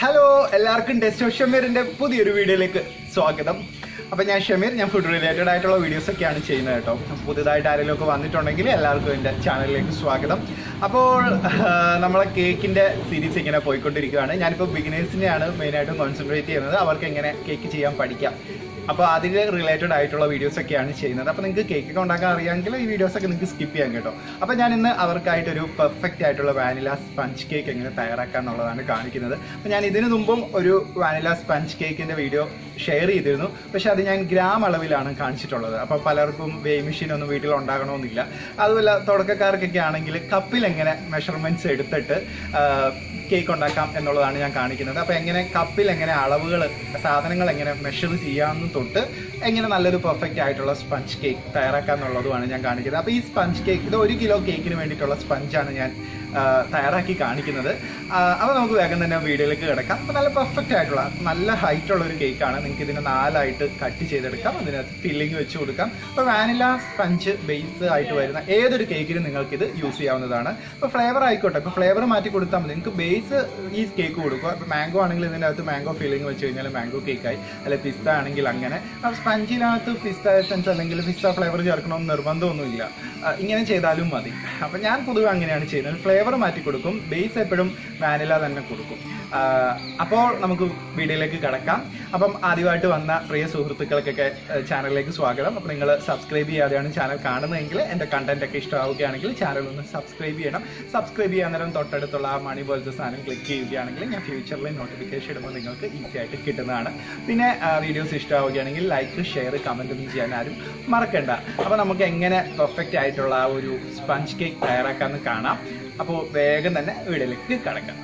hello എല്ലാവർക്കും ടെസ്റ്റോ ഷമീറിന്റെ പുതിയൊരു വീഡിയോയിലേക്ക് സ്വാഗതം അപ്പം ഞാൻ ഷമീർ ഞാൻ ഫുഡ് റിലേറ്റഡ് ആയിട്ടുള്ള വീഡിയോസ് ഒക്കെയാണ് ചെയ്യുന്നത് കേട്ടോ പുതുതായിട്ട് ആരെങ്കിലും ഒക്കെ വന്നിട്ടുണ്ടെങ്കിൽ എല്ലാവർക്കും എൻ്റെ ചാനലിലേക്ക് സ്വാഗതം അപ്പോൾ ആഹ്, നമ്മളെ കേക്കിൻ്റെ സീരീസ് ഇങ്ങനെ പോയിക്കൊണ്ടിരിക്കുകയാണ് ഞാനിപ്പോൾ ബിഗിനേഴ്സിനെയാണ് മെയിനായിട്ടും കോൺസെൻട്രേറ്റ് ചെയ്യുന്നത് അവർക്ക് എങ്ങനെ കേക്ക് ചെയ്യാൻ പഠിക്കാം അപ്പോൾ അതിൽ റിലേറ്റഡ് ആയിട്ടുള്ള വീഡിയോസ് ഒക്കെയാണ് ചെയ്യുന്നത് അപ്പോൾ നിങ്ങൾക്ക് കേക്ക് ഒക്കെ ഉണ്ടാക്കാൻ അറിയാമെങ്കിൽ ഈ വീഡിയോസ് ഒക്കെ നിങ്ങൾക്ക് സ്കിപ്പ് ചെയ്യാൻ കേട്ടോ അപ്പോൾ ഞാൻ ഇന്ന് അവർക്കായിട്ടൊരു പെർഫെക്റ്റ് ആയിട്ടുള്ള വാനില സ്പഞ്ച് കേക്ക് എങ്ങനെ തയ്യാറാക്കുക എന്നുള്ളതാണ് കാണിക്കുന്നത് അപ്പോൾ ഞാൻ ഇതിനു മുമ്പും ഒരു വാനില സ്പഞ്ച് കേക്കിൻ്റെ വീഡിയോ ഷെയർ ചെയ്തിരുന്നു പക്ഷെ അത് ഞാൻ ഗ്രാം അളവിലാണ് കാണിച്ചിട്ടുള്ളത് അപ്പോൾ പലർക്കും വേ മെഷീൻ ഒന്നും വീട്ടിൽ ഉണ്ടാകണമെന്നില്ല അതുമല്ല തുടക്കക്കാർക്കൊക്കെ ആണെങ്കിൽ കപ്പിൽ എങ്ങനെ മെഷർമെൻറ്റ്സ് എടുത്തിട്ട് കേക്ക് ഉണ്ടാക്കാം എന്നുള്ളതാണ് ഞാൻ കാണിക്കുന്നത് അപ്പോൾ എങ്ങനെ കപ്പിൽ എങ്ങനെ അളവുകൾ സാധനങ്ങൾ എങ്ങനെ മെഷർ ചെയ്യാമെന്ന് തൊട്ട് എങ്ങനെ നല്ലൊരു പെർഫെക്റ്റ് ആയിട്ടുള്ള സ്പഞ്ച് കേക്ക് തയ്യാറാക്കാം എന്നുള്ളതുമാണ് ഞാൻ കാണിക്കുന്നത് അപ്പോൾ ഈ സ്പഞ്ച് കേക്ക് ഇത് ഒരു കിലോ കേക്കിന് വേണ്ടിയിട്ടുള്ള സ്പഞ്ചാണ് ഞാൻ ആ, തയ്യാറാക്കി കാണിക്കുന്നത് അപ്പോൾ നമുക്ക് വേഗം തന്നെ വീഡിയോയിലേക്ക് കിടക്കാം അപ്പോൾ നല്ല പെർഫെക്റ്റ് ആയിട്ടുള്ള നല്ല ഹൈറ്റ് ഉള്ള ഒരു കേക്കാണ് നിങ്ങൾക്ക് ഇതിനെ നാലായിട്ട് കട്ട് ചെയ്തെടുക്കാം അതിനകത്ത് ഫില്ലിംഗ് വെച്ച് കൊടുക്കാം അപ്പോൾ വാനില സ്പഞ്ച് ബേസ് ആയിട്ട് വരുന്ന ഏതൊരു കേക്കിനും നിങ്ങൾക്ക് ഇത് യൂസ് ചെയ്യാവുന്നതാണ് അപ്പോൾ ഫ്ലേവർ ആയിക്കോട്ടെ അപ്പോൾ ഫ്ലേവർ മാറ്റി കൊടുത്താൽ മതി നിങ്ങൾക്ക് ബേസ് ഈ കേക്ക് കൊടുക്കുക ഇപ്പോൾ മാംഗോ ആണെങ്കിൽ ഇതിൻ്റെ അകത്ത് മാംഗോ ഫില്ലിംഗ് വെച്ച് കഴിഞ്ഞാൽ മാംഗോ കേക്കായി അല്ലെ പിസ്ത ആണെങ്കിൽ അങ്ങനെ അപ്പോൾ സ്പഞ്ചിനകത്ത് പിസ്ത എസൻസ് അല്ലെങ്കിൽ പിസ്ത ഫ്ലേവർ ചേർക്കണമെന്ന് നിർബന്ധമൊന്നുമില്ല ആ, ഇങ്ങനെ ചെയ്താലും മതി അപ്പം ഞാൻ പൊതുവെ അങ്ങനെയാണ് ചെയ്യുന്നത് ഫ്ലേവർ മാറ്റി കൊടുക്കും ബേസ് എപ്പോഴും വാനില തന്നെ കൊടുക്കും ആ, അപ്പോൾ നമുക്ക് വീഡിയോയിലേക്ക് കിടക്കാം അപ്പം ആദ്യമായിട്ട് വന്ന പ്രിയ സുഹൃത്തുക്കൾക്കൊക്കെ ഏഹ്, ചാനലിലേക്ക് സ്വാഗതം അപ്പോൾ നിങ്ങൾ സബ്സ്ക്രൈബ് ചെയ്യാതെയാണ് ചാനൽ കാണുന്നതെങ്കിൽ എൻ്റെ കണ്ടന്റ് ഒക്കെ ഇഷ്ടമാവുകയാണെങ്കിൽ ചാനൽ ഒന്ന് സബ്സ്ക്രൈബ് ചെയ്യണം സബ്സ്ക്രൈബ് ചെയ്യാൻ നേരം തൊട്ടടുത്തുള്ള ആ മണി പോലത്തെ സാധനം ക്ലിക്ക് ചെയ്യുകയാണെങ്കിൽ ഞാൻ ഫ്യൂച്ചറിൽ നോട്ടിഫിക്കേഷൻ ഇടുമ്പോൾ നിങ്ങൾക്ക് ഈസി ആയിട്ട് കിട്ടുന്നതാണ് പിന്നെ വീഡിയോസ് ഇഷ്ടമാവുകയാണെങ്കിൽ ലൈക്ക് ഷെയർ കമൻ്റ് ഒന്നും ചെയ്യാൻ ആരും മറക്കണ്ട അപ്പോൾ നമുക്ക് എങ്ങനെ പെർഫെക്റ്റ് ആയിട്ടുള്ള ആ ഒരു സ്പഞ്ച് കേക്ക് തയ്യാറാക്കാമെന്ന് കാണാം അപ്പോൾ വേഗം തന്നെ വീഡിയോയിലേക്ക് കിടക്കാം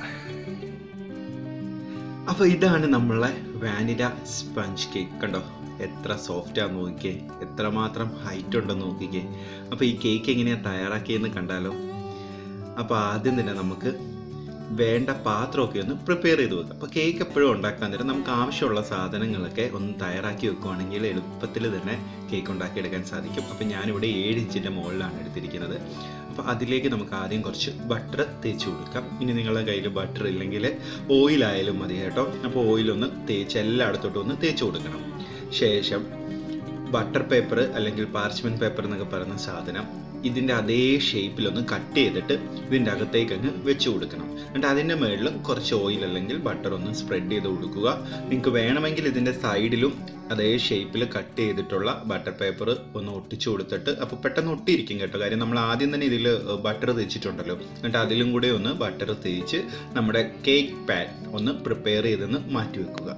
അപ്പോൾ ഇതാണ് നമ്മളെ വാനില സ്പഞ്ച് കേക്ക് കണ്ടോ എത്ര സോഫ്റ്റാന്ന് നോക്കിക്കേ എത്രമാത്രം ഹൈറ്റ് ഉണ്ടെന്ന് നോക്കിക്കേ അപ്പോൾ ഈ കേക്ക് എങ്ങനെയാണ് തയ്യാറാക്കിയെന്ന് കണ്ടാലോ അപ്പോൾ ആദ്യം തന്നെ നമുക്ക് വേണ്ട പാത്രമൊക്കെ ഒന്ന് പ്രിപ്പയർ ചെയ്ത് വെക്കാം അപ്പോൾ കേക്ക് എപ്പോഴും ഉണ്ടാക്കാൻ നേരം നമുക്ക് ആവശ്യമുള്ള സാധനങ്ങളൊക്കെ ഒന്ന് തയ്യാറാക്കി വെക്കുവാണെങ്കിൽ എളുപ്പത്തിൽ തന്നെ കേക്ക് ഉണ്ടാക്കിയെടുക്കാൻ സാധിക്കും അപ്പോൾ ഞാനിവിടെ ഏഴ് ഇഞ്ചിൻ്റെ മുകളിലാണ് എടുത്തിരിക്കുന്നത് അപ്പോൾ അതിലേക്ക് നമുക്ക് ആദ്യം കുറച്ച് ബട്ടർ തേച്ച് കൊടുക്കാം ഇനി നിങ്ങളുടെ കയ്യിൽ ബട്ടർ ഇല്ലെങ്കിൽ ഓയിലായാലും മതി കേട്ടോ അപ്പോൾ ഓയിലൊന്ന് തേച്ച് എല്ലായിടത്തോട്ടും ഒന്ന് തേച്ച് കൊടുക്കണം ശേഷം ബട്ടർ പേപ്പർ അല്ലെങ്കിൽ പാർച്ച്മെൻറ്റ് പേപ്പർ എന്നൊക്കെ പറയുന്ന സാധനം ഇതിൻ്റെ അതേ ഷേപ്പിലൊന്ന് കട്ട് ചെയ്തിട്ട് ഇതിൻ്റെ അകത്തേക്ക് അങ്ങ് വെച്ച് കൊടുക്കണം എന്നിട്ട് അതിൻ്റെ മുകളിലും കുറച്ച് ഓയിൽ അല്ലെങ്കിൽ ബട്ടർ ഒന്ന് സ്പ്രെഡ് ചെയ്ത് കൊടുക്കുക നിങ്ങൾക്ക് വേണമെങ്കിൽ ഇതിൻ്റെ സൈഡിലും അതേ ഷേപ്പിൽ കട്ട് ചെയ്തിട്ടുള്ള ബട്ടർ പേപ്പർ ഒന്ന് ഒട്ടിച്ചു കൊടുത്തിട്ട് അപ്പോൾ പെട്ടെന്ന് ഒട്ടിയിരിക്കും കേട്ടോ കാര്യം നമ്മൾ ആദ്യം തന്നെ ഇതിൽ ബട്ടർ തേച്ചിട്ടുണ്ടല്ലോ എന്നിട്ട് അതിലും കൂടെ ഒന്ന് ബട്ടർ തേച്ച് നമ്മുടെ കേക്ക് പാൻ ഒന്ന് പ്രിപ്പയർ ചെയ്തെന്ന് മാറ്റി വെക്കുക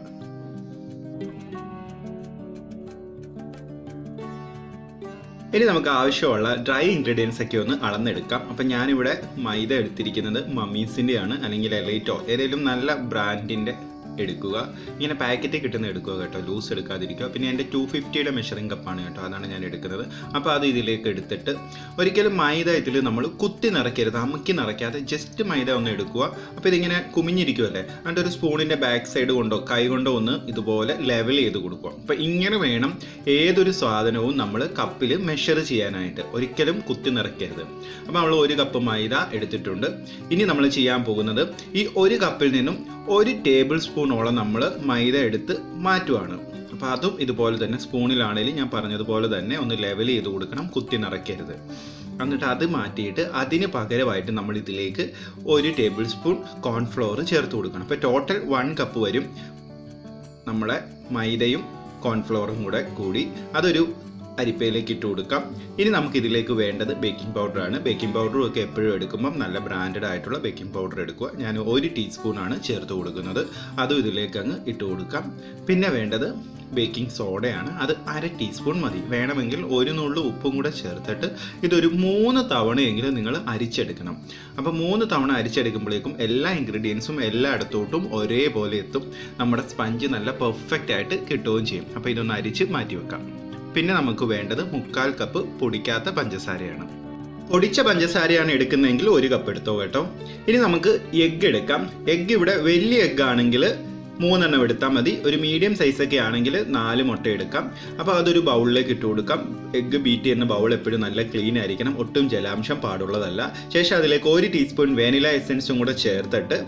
ഇനി നമുക്ക് ആവശ്യമുള്ള ഡ്രൈ ഇൻഗ്രീഡിയൻസ് ഒക്കെ ഒന്ന് അളന്നെടുക്കാം അപ്പം ഞാനിവിടെ മൈദ എടുത്തിരിക്കുന്നത് മമ്മീസിൻ്റെയാണ് അല്ലെങ്കിൽ എലൈറ്റോ ഏതെങ്കിലും നല്ല ബ്രാൻഡിൻ്റെ എടുക്കുക ഇങ്ങനെ പാക്കറ്റിൽ കിട്ടുന്ന എടുക്കുക കേട്ടോ ലൂസ് എടുക്കാതിരിക്കുക പിന്നെ എൻ്റെ ടു ഫിഫ്റ്റിയുടെ മെഷറിംഗ് കപ്പാണ് കേട്ടോ അതാണ് ഞാൻ എടുക്കുന്നത് അപ്പോൾ അത് ഇതിലേക്ക് എടുത്തിട്ട് ഒരിക്കലും മൈദ ഇതിൽ നമ്മൾ കുത്തി നിറയ്ക്കരുത് അമുക്കി നിറയ്ക്കാതെ ജസ്റ്റ് മൈദ ഒന്ന് എടുക്കുക അപ്പോൾ ഇതിങ്ങനെ കുമിഞ്ഞിരിക്കുമല്ലേ എന്നിട്ട് ഒരു സ്പൂണിൻ്റെ ബാക്ക് സൈഡ് കൊണ്ടോ കൈ കൊണ്ടോ ഒന്ന് ഇതുപോലെ ലെവൽ ചെയ്ത് കൊടുക്കുക അപ്പോൾ ഇങ്ങനെ വേണം ഏതൊരു സാധനവും നമ്മൾ കപ്പിൽ മെഷർ ചെയ്യാനായിട്ട് ഒരിക്കലും കുത്തി നിറയ്ക്കരുത് അപ്പോൾ നമ്മൾ ഒരു കപ്പ് മൈദ എടുത്തിട്ടുണ്ട് ഇനി നമ്മൾ ചെയ്യാൻ പോകുന്നത് ഈ ഒരു കപ്പിൽ നിന്നും ഒരു ടേബിൾ സ്പൂണോളം നമ്മൾ മൈദ എടുത്ത് മാറ്റുവാണ് അപ്പോൾ അതും ഇതുപോലെ തന്നെ സ്പൂണിലാണെങ്കിലും ഞാൻ പറഞ്ഞതുപോലെ തന്നെ ഒന്ന് ലെവൽ ചെയ്ത് കൊടുക്കണം കുത്തി നിറയ്ക്കരുത് എന്നിട്ട് അത് മാറ്റിയിട്ട് അതിന് പകരമായിട്ട് നമ്മൾ ഇതിലേക്ക് ഒരു ടേബിൾ സ്പൂൺ കോൺഫ്ലോർ ചേർത്ത് കൊടുക്കണം അപ്പോൾ ടോട്ടൽ വൺ കപ്പ് വരും നമ്മളെ മൈദയും കോൺഫ്ലവറും കൂടെ കൂടി അതൊരു അരിപ്പയിലേക്ക് ഇട്ട് കൊടുക്കാം ഇനി നമുക്ക് ഇതിലേക്ക് വേണ്ടത് ബേക്കിംഗ് പൗഡറാണ് ബേക്കിംഗ് പൗഡറും ഒക്കെ എപ്പോഴും എടുക്കുമ്പം നല്ല ബ്രാൻഡഡ് ആയിട്ടുള്ള ബേക്കിംഗ് പൗഡർ എടുക്കുക ഞാൻ ഒരു ടീസ്പൂണാണ് ചേർത്ത് കൊടുക്കുന്നത് അതും ഇതിലേക്ക് അങ്ങ് ഇട്ട് കൊടുക്കാം പിന്നെ വേണ്ടത് ബേക്കിംഗ് സോഡയാണ് അത് അര ടീസ്പൂൺ മതി വേണമെങ്കിൽ ഒരു നുള്ളു ഉപ്പും കൂടെ ചേർത്തിട്ട് ഇതൊരു മൂന്ന് തവണയെങ്കിലും നിങ്ങൾ അരിച്ചെടുക്കണം അപ്പോൾ മൂന്ന് തവണ അരിച്ചെടുക്കുമ്പോഴേക്കും എല്ലാ ഇൻഗ്രീഡിയൻസും എല്ലായിടത്തോട്ടും ഒരേപോലെ എത്തും നമ്മുടെ സ്പഞ്ച് നല്ല പെർഫെക്റ്റ് ആയിട്ട് കിട്ടുകയും ചെയ്യും അപ്പോൾ ഇതൊന്ന് അരിച്ച് മാറ്റി വെക്കാം പിന്നെ നമുക്ക് വേണ്ടത് മുക്കാൽ കപ്പ് പൊടിക്കാത്ത പഞ്ചസാരയാണ് പൊടിച്ച പഞ്ചസാരയാണ് എടുക്കുന്നതെങ്കിൽ ഒരു കപ്പ് എടുത്തോ കേട്ടോ ഇനി നമുക്ക് എഗ്ഗ് എടുക്കാം എഗ്ഗ് ഇവിടെ വലിയ എഗ്ഗ് ആണെങ്കിൽ മൂന്നെണ്ണം എടുത്താൽ മതി ഒരു മീഡിയം സൈസൊക്കെ ആണെങ്കിൽ നാല് മുട്ട എടുക്കാം അപ്പോൾ അതൊരു ബൗളിലേക്ക് ഇട്ട് കൊടുക്കാം എഗ്ഗ് ബീറ്റ് ചെയ്യുന്ന ബൗൾ എപ്പോഴും നല്ല ക്ലീൻ ആയിരിക്കണം ഒട്ടും ജലാംശം പാടുള്ളതല്ല ശേഷം അതിലേക്ക് ഒരു ടീസ്പൂൺ വാനില എസൻസും കൂടെ ചേർത്തിട്ട്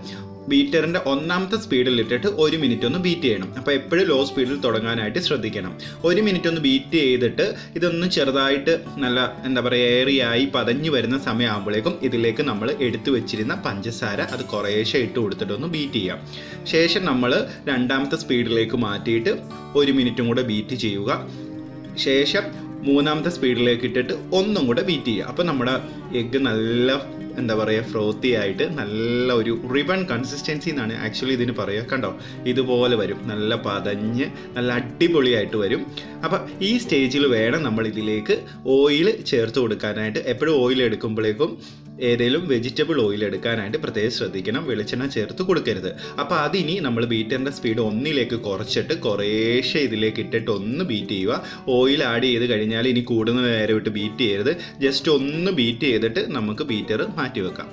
ബീറ്ററിൻ്റെ ഒന്നാമത്തെ സ്പീഡിൽ ഇട്ടിട്ട് ഒരു മിനിറ്റ് ഒന്ന് ബീറ്റ് ചെയ്യണം അപ്പോൾ എപ്പോഴും ലോ സ്പീഡിൽ തുടങ്ങാനായിട്ട് ശ്രദ്ധിക്കണം ഒരു മിനിറ്റ് ഒന്ന് ബീറ്റ് ചെയ്തിട്ട് ഇതൊന്ന് ചെറുതായിട്ട് നല്ല എന്താ പറയുക ഏറിയായി പതഞ്ഞു വരുന്ന സമയമാകുമ്പോഴേക്കും ഇതിലേക്ക് നമ്മൾ എടുത്തു വെച്ചിരുന്ന പഞ്ചസാര അത് കുറേശ്ശെ ഇട്ട് കൊടുത്തിട്ട് ഒന്ന് ബീറ്റ് ചെയ്യാം ശേഷം നമ്മൾ രണ്ടാമത്തെ സ്പീഡിലേക്ക് മാറ്റിയിട്ട് ഒരു മിനിറ്റും കൂടെ ബീറ്റ് ചെയ്യുക ശേഷം മൂന്നാമത്തെ സ്പീഡിലേക്ക് ഇട്ടിട്ട് ഒന്നും കൂടെ ബീറ്റ് ചെയ്യുക അപ്പോൾ നമ്മുടെ എഗ്ഗ് നല്ല എന്താ പറയുക ഫ്രോത്തി ആയിട്ട് നല്ല ഒരു റിബൺ കൺസിസ്റ്റൻസി എന്നാണ് ആക്ച്വലി ഇതിന് പറയുക കണ്ടോ ഇതുപോലെ വരും നല്ല പതഞ്ഞ് നല്ല അടിപൊളിയായിട്ട് വരും അപ്പം ഈ സ്റ്റേജിൽ വേണം നമ്മൾ ഇതിലേക്ക് ഓയിൽ ചേർത്ത് കൊടുക്കാനായിട്ട് എപ്പോഴും ഓയിൽ എടുക്കുമ്പോഴേക്കും ഏതെങ്കിലും വെജിറ്റബിൾ ഓയിൽ എടുക്കാനായിട്ട് പ്രത്യേകം ശ്രദ്ധിക്കണം വെളിച്ചെണ്ണ ചേർത്ത് കൊടുക്കരുത് അപ്പോൾ അതിനി നമ്മൾ ബീറ്ററിൻ്റെ സ്പീഡ് ഒന്നിലേക്ക് കുറച്ചിട്ട് കുറേശ്ശെ ഇതിലേക്ക് ഇട്ടിട്ട് ഒന്ന് ബീറ്റ് ചെയ്യുക ഓയിൽ ആഡ് ചെയ്ത് കഴിഞ്ഞാൽ ഇനി കൂടുതൽ നേരം ഇട്ട് ബീറ്റ് ചെയ്യരുത് ജസ്റ്റ് ഒന്ന് ബീറ്റ് ചെയ്തിട്ട് നമുക്ക് ബീറ്റർ മാറ്റി വെക്കാം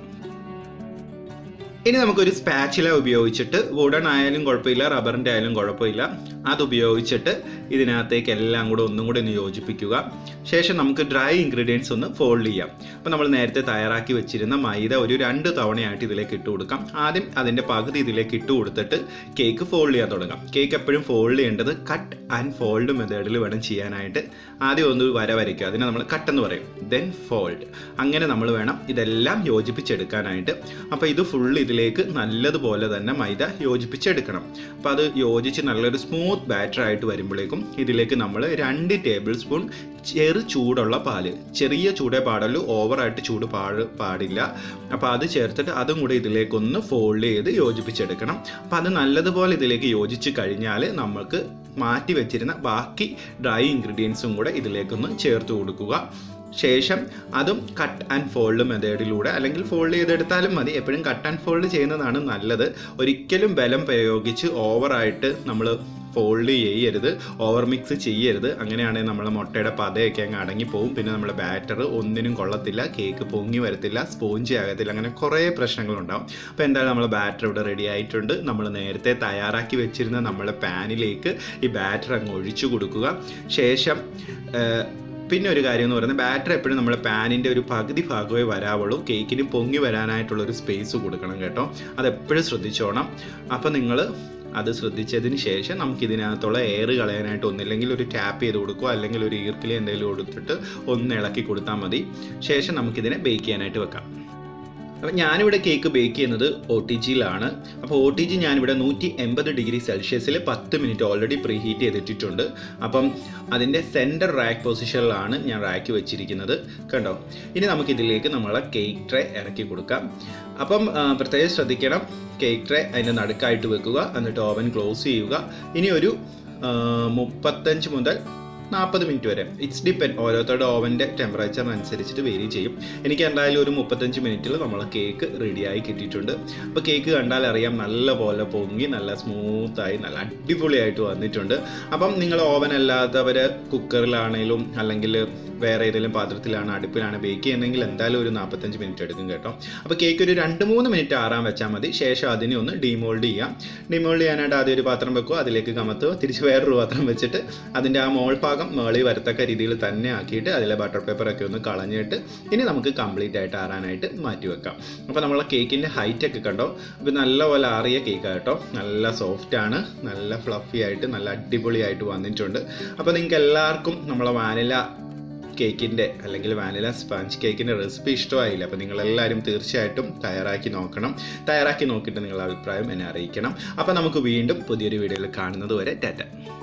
ഇനി നമുക്കൊരു സ്പാച്ചില ഉപയോഗിച്ചിട്ട് വുഡൺ ആയാലും കുഴപ്പമില്ല റബ്ബറിൻ്റെ ആയാലും കുഴപ്പമില്ല അത് ഉപയോഗിച്ചിട്ട് ഇതിനകത്തേക്ക് എല്ലാം കൂടെ ഒന്നും കൂടെ ഒന്ന് യോജിപ്പിക്കുക ശേഷം നമുക്ക് ഡ്രൈ ഇൻഗ്രീഡിയൻസ് ഒന്ന് ഫോൾഡ് ചെയ്യാം അപ്പോൾ നമ്മൾ നേരത്തെ തയ്യാറാക്കി വെച്ചിരുന്ന മൈദ ഒരു രണ്ട് തവണയായിട്ട് ഇതിലേക്ക് ഇട്ട് കൊടുക്കാം ആദ്യം അതിൻ്റെ പകുതി ഇതിലേക്ക് ഇട്ട് കൊടുത്തിട്ട് കേക്ക് ഫോൾഡ് ചെയ്യാൻ തുടങ്ങാം കേക്ക് എപ്പോഴും ഫോൾഡ് ചെയ്യേണ്ടത് കട്ട് ആൻഡ് ഫോൾഡ് മെത്തേഡിൽ വേണം ചെയ്യാനായിട്ട് ആദ്യം ഒന്ന് വര വരയ്ക്കുക അതിനെ നമ്മൾ കട്ട് എന്ന് പറയും ദെൻ ഫോൾഡ് അങ്ങനെ നമ്മൾ വേണം ഇതെല്ലാം യോജിപ്പിച്ചെടുക്കാനായിട്ട് അപ്പോൾ ഇത് ഫുൾ ഇതിലേക്ക് നല്ലതുപോലെ തന്നെ മൈദ യോജിപ്പിച്ചെടുക്കണം അപ്പോൾ അത് യോജിച്ച് നല്ലൊരു സ്മൂത്ത് ബാറ്റർ ആയിട്ട് വരുമ്പോഴേക്കും ഇതിലേക്ക് നമ്മൾ രണ്ട് ടേബിൾ സ്പൂൺ ചെറു ചൂടുള്ള പാല് ചെറിയ ചൂടേ പാടുള്ളൂ ഓവറായിട്ട് ചൂട് പാട് പാടില്ല അപ്പോൾ അത് ചേർത്തിട്ട് അതും കൂടെ ഇതിലേക്കൊന്ന് ഫോൾഡ് ചെയ്ത് യോജിപ്പിച്ചെടുക്കണം അപ്പോൾ അത് നല്ലതുപോലെ ഇതിലേക്ക് യോജിച്ച് കഴിഞ്ഞാൽ നമുക്ക് മാറ്റി വെച്ചിരുന്ന ബാക്കി ഡ്രൈ ഇൻഗ്രീഡിയൻസും കൂടെ ഇതിലേക്കൊന്ന് ചേർത്ത് കൊടുക്കുക ശേഷം അതും കട്ട് ആൻഡ് ഫോൾഡ് മെത്തേഡിലൂടെ അല്ലെങ്കിൽ ഫോൾഡ് ചെയ്തെടുത്താലും മതി എപ്പോഴും കട്ട് ആൻഡ് ഫോൾഡ് ചെയ്യുന്നതാണ് നല്ലത് ഒരിക്കലും ബലം പ്രയോഗിച്ച് ഓവറായിട്ട് നമ്മൾ ഫോൾഡ് ചെയ്യരുത് ഓവർ മിക്സ് ചെയ്യരുത് അങ്ങനെയാണെങ്കിൽ നമ്മളെ മുട്ടയുടെ പതയൊക്കെ അങ്ങ് അടങ്ങിപ്പോവും പിന്നെ നമ്മുടെ ബാറ്റർ ഒന്നിനും കൊള്ളത്തില്ല കേക്ക് പൊങ്ങി വരത്തില്ല സ്പോഞ്ചി ആകത്തില്ല അങ്ങനെ കുറേ പ്രശ്നങ്ങളുണ്ടാവും അപ്പോൾ എന്തായാലും നമ്മൾ ബാറ്റർ ഇവിടെ റെഡി ആയിട്ടുണ്ട് നമ്മൾ നേരത്തെ തയ്യാറാക്കി വെച്ചിരുന്ന നമ്മുടെ പാനിലേക്ക് ഈ ബാറ്റർ അങ്ങ് ഒഴിച്ചു കൊടുക്കുക ശേഷം ഏഹ്, പിന്നെ ഒരു കാര്യം എന്ന് പറയുന്നത് ബാറ്റർ എപ്പോഴും നമ്മുടെ പാനിൻ്റെ ഒരു പകുതി ഭാഗമേ വരാവുള്ളൂ കേക്കിന് പൊങ്ങി വരാനായിട്ടുള്ള ഒരു സ്പേസ് കൊടുക്കണം കേട്ടോ അതെപ്പോഴും ശ്രദ്ധിച്ചോണം അപ്പോൾ നിങ്ങൾ അത് ശ്രദ്ധിച്ചതിന് ശേഷം നമുക്ക് ഇതിനകത്തുള്ള എയർ കളയാനായിട്ട് ഒന്നില്ലെങ്കിൽ ഒരു ടാപ്പ് ചെയ്ത് കൊടുക്കുക അല്ലെങ്കിൽ ഒരു ഈർക്കിലി എന്തെങ്കിലും കൊടുത്തിട്ട് ഒന്ന് ഇളക്കി കൊടുത്താൽ മതി ശേഷം നമുക്കിതിനെ ബേക്ക് ചെയ്യാനായിട്ട് വെക്കാം അപ്പം ഞാനിവിടെ കേക്ക് ബേക്ക് ചെയ്യുന്നത് ഒ ടി ജിയിലാണ് അപ്പോൾ ഒ ടി ജി ഞാനിവിടെ നൂറ്റി എൺപത് ഡിഗ്രി സെൽഷ്യസിൽ പത്ത് മിനിറ്റ് ഓൾറെഡി പ്രീ ഹീറ്റ് ചെയ്തിട്ടിട്ടുണ്ട് അപ്പം അതിൻ്റെ സെൻറ്റർ റാക്ക് പൊസിഷനിലാണ് ഞാൻ റാക്ക് വെച്ചിരിക്കുന്നത് കണ്ടോ ഇനി നമുക്കിതിലേക്ക് നമ്മളെ കേക്ക് ട്രേ ഇറക്കി കൊടുക്കാം അപ്പം ആ, പ്രത്യേകം ശ്രദ്ധിക്കണം കേക്ക് ട്രേ അതിൻ്റെ നടുക്കായിട്ട് വെക്കുക എന്നിട്ട് ഓവൻ ക്ലോസ് ചെയ്യുക ഇനി ഒരു ആ, മുപ്പത്തഞ്ച് മുതൽ നാൽപ്പത് മിനിറ്റ് വരെ ഇറ്റ്സ് ഡിപ്പെൻഡ് ഓരോരുത്തരുടെ ഓവൻ്റെ ടെമ്പറേച്ചറിനനുസരിച്ചിട്ട് വേരി ചെയ്യും എനിക്ക് എന്തായാലും ഒരു മുപ്പത്തഞ്ച് മിനിറ്റിൽ നമ്മളെ കേക്ക് റെഡിയായി കിട്ടിയിട്ടുണ്ട് അപ്പോൾ കേക്ക് കണ്ടാൽ അറിയാം നല്ല പോലെ പൊങ്ങി നല്ല സ്മൂത്തായി നല്ല അടിപൊളിയായിട്ട് വന്നിട്ടുണ്ട് അപ്പം നിങ്ങൾ ഓവൻ അല്ലാത്തവർ കുക്കറിലാണെങ്കിലും അല്ലെങ്കിൽ വേറെ ഏതെങ്കിലും പാത്രത്തിലാണ് അടുപ്പിലാണ് ബേക്ക് ചെയ്യുന്നതെങ്കിൽ എന്തായാലും ഒരു നാൽപ്പത്തഞ്ച് മിനിറ്റ് എടുക്കും കേട്ടോ അപ്പോൾ കേക്ക് ഒരു രണ്ട് മൂന്ന് മിനിറ്റ് ആറാൻ വെച്ചാൽ മതി ശേഷം അതിനെ ഒന്ന് ഡിമോൾഡ് ചെയ്യാം ഡിമോൾഡ് ചെയ്യാനായിട്ട് ആദ്യം ഒരു പാത്രം വെക്കുക അതിലേക്ക് കമത്തുക തിരിച്ച് വേറൊരു പാത്രം വെച്ചിട്ട് അതിൻ്റെ ആ മോൾ ഭാഗം മേളി വരത്തക്ക രീതിയിൽ തന്നെ ആക്കിയിട്ട് അതിലെ ബട്ടർ പേപ്പറൊക്കെ ഒന്ന് കളഞ്ഞിട്ട് ഇനി നമുക്ക് കംപ്ലീറ്റ് ആയിട്ട് ആറാനായിട്ട് മാറ്റി വെക്കാം അപ്പോൾ നമ്മളെ കേക്കിൻ്റെ ഹൈറ്റ് ഒക്കെ കണ്ടോ അപ്പോൾ നല്ലപോലെ ആറിയ കേക്കാണ് കേട്ടോ നല്ല സോഫ്റ്റ് ആണ് നല്ല ഫ്ലഫി ആയിട്ട് നല്ല അടിപൊളിയായിട്ട് വന്നിട്ടുണ്ട് അപ്പോൾ നിങ്ങൾക്ക് എല്ലാവർക്കും നമ്മളെ വാനില കേക്കിൻ്റെ അല്ലെങ്കിൽ വാനില സ്പഞ്ച് കേക്കിൻ്റെ റെസിപ്പി ഇഷ്ടമായില്ല അപ്പോൾ നിങ്ങളെല്ലാവരും തീർച്ചയായിട്ടും തയ്യാറാക്കി നോക്കണം തയ്യാറാക്കി നോക്കിയിട്ട് നിങ്ങളുടെ അഭിപ്രായം എന്നെ അറിയിക്കണം അപ്പോൾ നമുക്ക് വീണ്ടും പുതിയൊരു വീഡിയോയിൽ കാണുന്നത് വരെ ടാറ്റ